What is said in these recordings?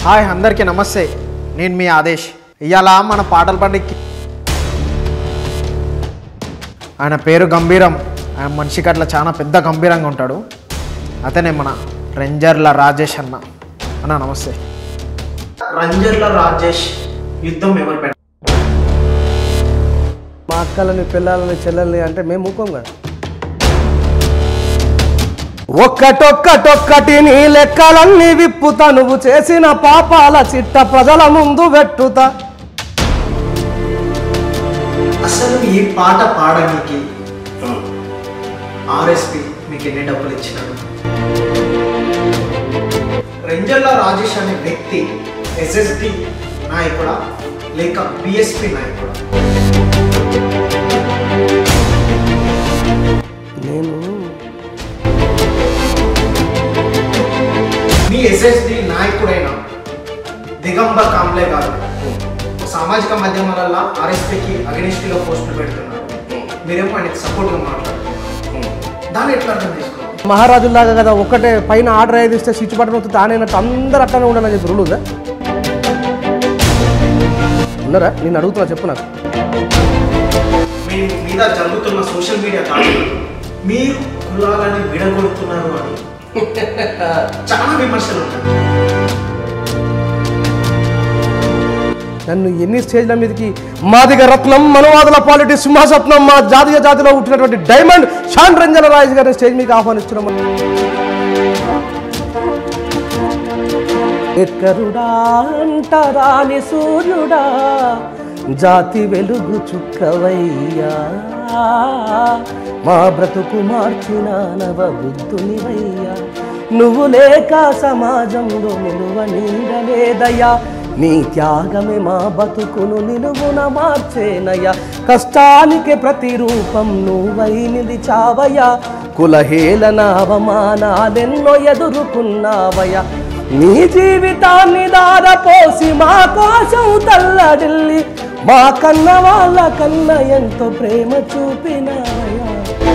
Hi అందరికీ నమస్తే నేను మీ ఆదేశ్ ఇవాళ మన పాటల పండుగకి ఆయన పేరు గంభీరం ఆయన మనిషికి అట్లా చాలా పెద్ద గంభీరంగా ఉంటాడు అతనే మన రంజర్ల రాజేష్ అన్న అన్న నమస్తే రంజర్ల రాజేష్ యుద్ధం ఎవరు పెట్ట మా అక్కలని పిల్లలని చెల్లెల్ని అంటే మేము ఊకోం కదా ఒక్కటొక్కటొక్కటి నీ లెక్కలన్నీ విప్పుతా నువ్వు చేసిన పాపాల చిట్ట ప్రజల ముందు పెట్టుతా అసలు ఈ పాట పాడడానికి ఆర్ఎస్పి మీకు ఎన్ని డబ్బులు ఇచ్చినాడు రెంజర్ల రాజేష్ అనే వ్యక్తి ఎస్ఎస్డి నాయకుడా లేక బిఎస్పి నాయకుడా నేను మీ ఎస్ఎస్డి నాయకుడైన దిగంబర్ కాంబ్లే గారు సామాజిక మాధ్యమాలలో ఆర్ఎస్పీకి అగనిస్ట్గా పోస్టులు పెడుతున్నారు మీరేమో ఆయనకి సపోర్ట్గా మాట్లాడుతున్నారు దాన్ని ఎట్లా అర్థం చేసుకోవాలి మహారాజులాగా కదా ఒక్కటే పైన ఆర్డర్ ఏది ఇస్తే స్విచ్ బటన్ వస్తుంది తానైనట్టు అందరూ అట్లనే ఉండాలని చెప్పి రూల్ ఉందా ఉన్నారా నేను అడుగుతున్నా చెప్పు నాకు మీ మీద జరుగుతున్న సోషల్ మీడియా దాడులు మీరు కులాలని విడగొడుతున్నారు అని చాలా విమర్శలు ఉన్నాయి నన్ను ఎన్ని స్టేజ్ల మీదకి మాదిగ రత్నం మనవాదుల పాలిటీ సింహాసత్నం మా జాతీయ జాతిలో పుట్టినటువంటి డైమండ్ షాన్ రంజన రాజు గారిని స్టేజ్ మీకు ఆహ్వానిస్తున్నాం ఎక్కరుడా అంటరాని సూర్యుడా జాతి వెలుగు చుక్కవయ్యా మా బ్రతుకు మార్చిన నవ బుద్ధునివయ్యా నువ్వు లేక సమాజంలో నిలువ నీడలేదయ్యా నీ త్యాగమే మా బతుకును నిలువున మార్చేనయ్యా కష్టానికి ప్రతిరూపం నువ్వై నిలిచావయ్యా కులహేళన అవమానాలెన్నో ఎదుర్కొన్నావయ్యా నీ జీవితాన్ని దారపోసి మా కోసం తల్లడిల్లి మా కన్న వాళ్ళ కన్న ఎంతో ప్రేమ చూపినావయ్యా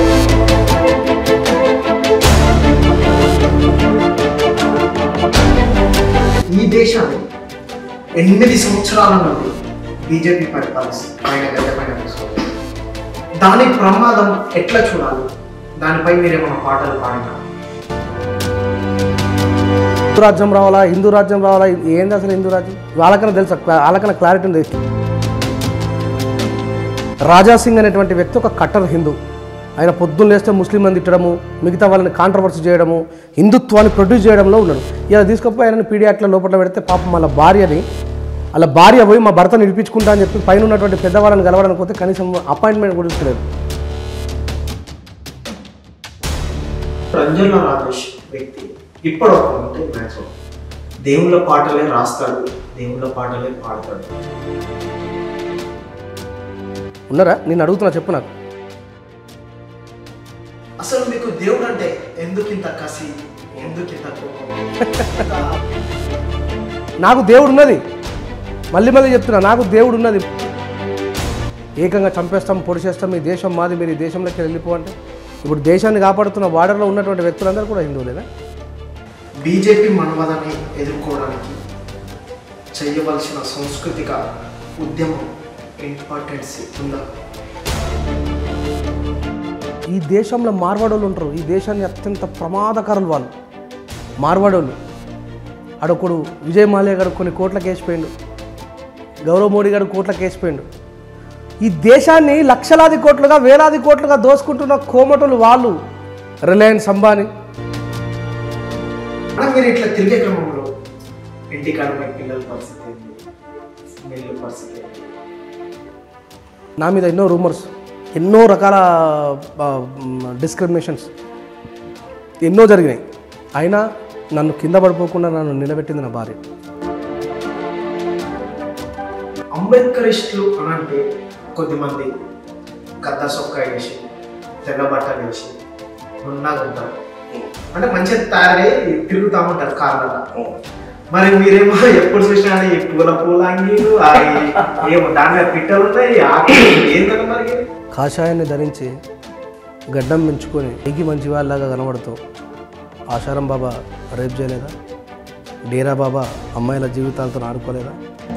ఈ దేశాన్ని ఎనిమిది సంవత్సరాల నుండి బీజేపీ పరిపాలిస్తుంది ఆయన గద్దె పైన కూర్చొని. దాని ప్రమాదం ఎట్లా చూడాలి దానిపై మీరేమైనా పాటలు పాడినా హిందూ రాజ్యం రావాలా హిందూ రాజ్యం రావాలా ఏంది అసలు హిందూ రాజ్యం వాళ్ళకన్నా తెలుసా క్లా- వాళ్ళకన్నా క్లారిటీ ఉంది రాజా సింగ్ అనేటువంటి వ్యక్తి ఒక కట్టర్ హిందూ ఆయన పొద్దున్న లేస్తే ముస్లింలను తిట్టడము మిగతా వాళ్ళని కాంట్రవర్సీ చేయడము హిందుత్వాన్ని ప్రొడ్యూస్ చేయడంలో ఉన్నాడు ఇలా తీసుకపోయి ఆయనని పీడియాట్లో లోపల పెడితే పాపం వాళ్ళ భార్యని వాళ్ళ భార్య పోయి మా భర్తను ఇడిపించుకుంటా అని చెప్పి పైన ఉన్నటువంటి పెద్దవాళ్ళని కలవడానికి పోతే కనీసం అపాయింట్మెంట్ కూడా ఇస్తలేదు రంజన్ల రాజేష్ వ్యక్తి ఇప్పుడు ఒక అంటే మ్యాక్సిమం దేవుళ్ళ పాటలే రాస్తాడు దేవుళ్ళ పాటలే పాడతాడు ఉన్నారా నేను అడుగుతున్నా చెప్పు నాకు అసలు మీకు దేవుడు అంటే ఎందుకు ఇంత కసి ఎందుకు ఇంత కోపం నాకు దేవుడు ఉన్నది మళ్ళీ మళ్ళీ చెప్తున్నా నాకు దేవుడు ఉన్నది ఏకంగా చంపేస్తాం పొడిచేస్తాం ఈ దేశం మాది మీరు ఈ దేశంలోకి వెళ్ళిపో అంటే ఇప్పుడు దేశాన్ని కాపాడుతున్న బార్డర్లో ఉన్నటువంటి వ్యక్తులందరూ కూడా హిందువులేనా బీజేపీ మనవదని ఎదుర్కోవడానికి చేయవలసిన సాంస్కృతిక ఉద్యమం ఇంపార్టెన్స్ ఉందా ఈ దేశంలో మార్వాడోళ్ళు ఉంటారు ఈ దేశాన్ని అత్యంత ప్రమాదకరులు వాళ్ళు మార్వాడోళ్ళు అడొకడు విజయ్ మాల్యా గారు కొన్ని కోట్ల కేసిపోయిండు గౌరవ్ మోడీ గారు కోట్ల కేసిపోయిండు ఈ దేశాన్ని లక్షలాది కోట్లుగా వేలాది కోట్లుగా దోసుకుంటున్న కోమటులు వాళ్ళు రిలయన్స్ అంబానీ మనం మీరు ఇట్లా తిరిగే క్రమంలో ఇంటికాడ మీ పిల్లల పరిస్థితి ఏంటి మిల్లు పరిస్థితి ఏంటి నా మీద ఎన్నో రూమర్స్ ఎన్నో రకాల డిస్క్రిమినేషన్స్ ఎన్నో జరిగినాయి అయినా నన్ను కింద పడిపోకుండా నన్ను నిలబెట్టింది నా భార్య అంబేద్కరిస్టులు అని అంటే కొద్దిమంది గద్ద సొక్క వేసి తెల్ల బట్టలు వేసి ఉన్నాగా ఉంటారు అంటే మంచిగా తయారై తిరుగుతా ఉంటారు కార్లలో మరి మీరేమో ఎప్పుడు చూసినా ఈ పూల పూల అంగీలు ఆ ఈ- ఏమో దాని మీద పిట్టలు ఉన్నాయి ఆకులు ఏంటంటే మరి కాషాయాన్ని ధరించి గడ్డం పెంచుకొని ఎగి మంచి వాళ్ళలాగా కనబడుతూ ఆశారం బాబా రేప్ చేయలేదా డేరా బాబా అమ్మాయిల జీవితాలతో ఆడుకోలేదా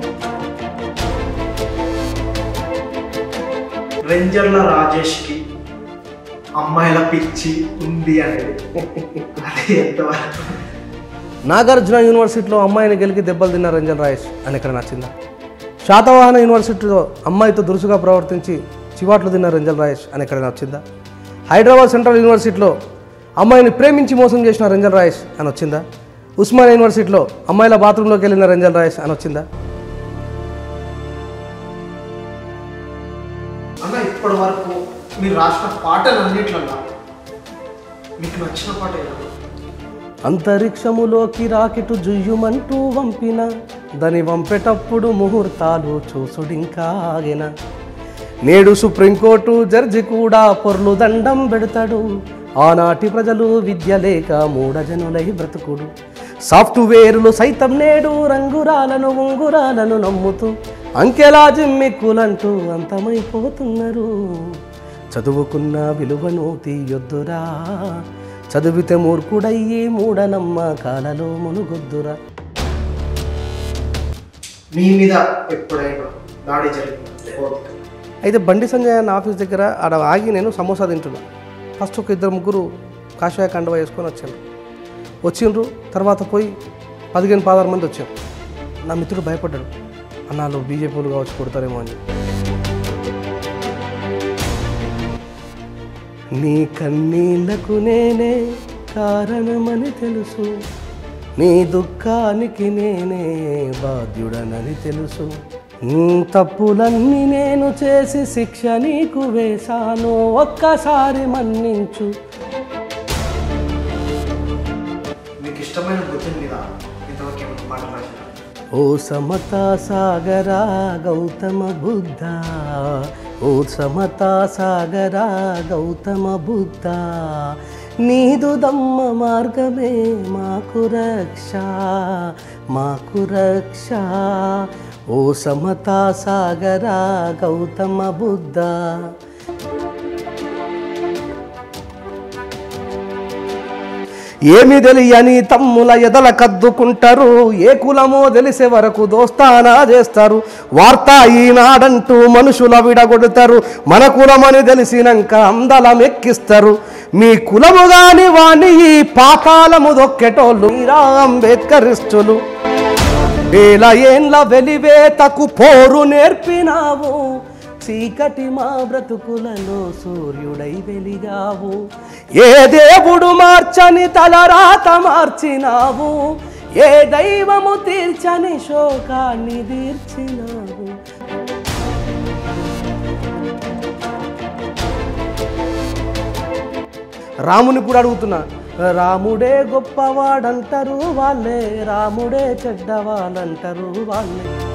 రెంజర్ల రాజేష్కి అమ్మాయిల పిచ్చి ఉంది అనేది అది ఎంతవరకు నాగార్జున యూనివర్సిటీలో అమ్మాయిని గెలికి దెబ్బలు తిన్న రంజన్ రాయేష్ అని ఎక్కడ నచ్చిందా శాతవాహన యూనివర్సిటీలో అమ్మాయితో దురుసుగా ప్రవర్తించి చివాట్లు తిన్న రంజన్ రాయేష్ అని ఎక్కడ నచ్చిందా హైదరాబాద్ సెంట్రల్ యూనివర్సిటీలో అమ్మాయిని ప్రేమించి మోసం చేసిన రంజన్ రాయేష్ అని వచ్చిందా ఉస్మానియా యూనివర్సిటీలో అమ్మాయిల బాత్రూంలోకి వెళ్ళిన రంజన్ రాయేష్ అని వచ్చిందా అన్న ఇప్పటి వరకు మీరు రాసిన పాటలు అన్నిట్లన్నా మీకు నచ్చిన పాట ఏదన్నా అంతరిక్షములోకి రాకెట్ జుయ్యుమంటూ వంపిన దాని వంపేటప్పుడు ముహూర్తాలు చూసుడింకా ఆగిన నేడు సుప్రీంకోర్టు జడ్జి కూడా పొర్లు దండం పెడతాడు ఆనాటి ప్రజలు విద్య లేక మూఢజనులై బ్రతుకుడు సాఫ్ట్వేర్లు సైతం నేడు రంగురాలను ఉంగురాలను నమ్ముతూ అంకెలా జిమ్మిక్కులంటూ అంతమైపోతున్నారు చదువుకున్న విలువను తీయొద్దురా చదివితే మూర్ఖుడయ్యి మూఢనమ్మ కాలలో మునుగొద్దురా మీ మీద ఎప్పుడైనా దాడి జరిగింది భౌతిక అయితే బండి సంజయ్ అన్న ఆఫీస్ దగ్గర ఆడ ఆగి నేను సమోసా తింటున్నా ఫస్ట్ ఒక ఇద్దరు ముగ్గురు కాషాయ కండువ వేసుకొని వచ్చారు వచ్చిండ్రు తర్వాత పోయి పదిహేను పదహారు మంది వచ్చారు నా మిత్రుడు భయపడ్డాడు అన్నాళ్ళు బీజేపీలు కావచ్చు కొడతారేమో అని నీ కన్నీళ్లకు నేనే కారణమని తెలుసు నీ దుఃఖానికి నేనే బాధ్యుడనని తెలుసు నీ తప్పులన్నీ నేను చేసి శిక్ష నీకు వేశాను ఒక్కసారి మన్నించు మీకు ఇష్టమైన బుద్ధుని మీద ఇంతవరకు ఏమైనా పాట రాసినా ఓ సమతా సాగరా గౌతమ బుద్ధ ఓ సమతా సాగరా గౌతమ బుద్ధ నీదు దమ్మ మార్గమే మాకు రక్ష మాకు రక్ష ఓ సమతా సాగరా గౌతమ బుద్ధ ఏమి తెలియని తమ్ముల ఎదల కద్దుకుంటారు ఏ కులమో తెలిసే వరకు దోస్తానా చేస్తారు వార్త ఈనాడంటూ మనుషుల విడగొడతారు మన కులమని తెలిసినాక అందలం ఎక్కిస్తారు మీ కులము గాని వాణి ఈ పాతాళము దొక్కెటోళ్ళు మీరా అంబేద్కరిస్టులు వేల ఏండ్ల వెలివేతకు పోరు నేర్పినావు చీకటి మా బ్రతుకులలో సూర్యుడై వెలిగావు ఏ దేవుడు మార్చని తలరాత మార్చినావు ఏ దైవము తీర్చని శోకాన్ని తీర్చినావు రాముని కూడా అడుగుతున్నా రాముడే గొప్పవాడంటారు వాళ్ళే రాముడే చెడ్డవాళ్ళంటారు వాళ్ళే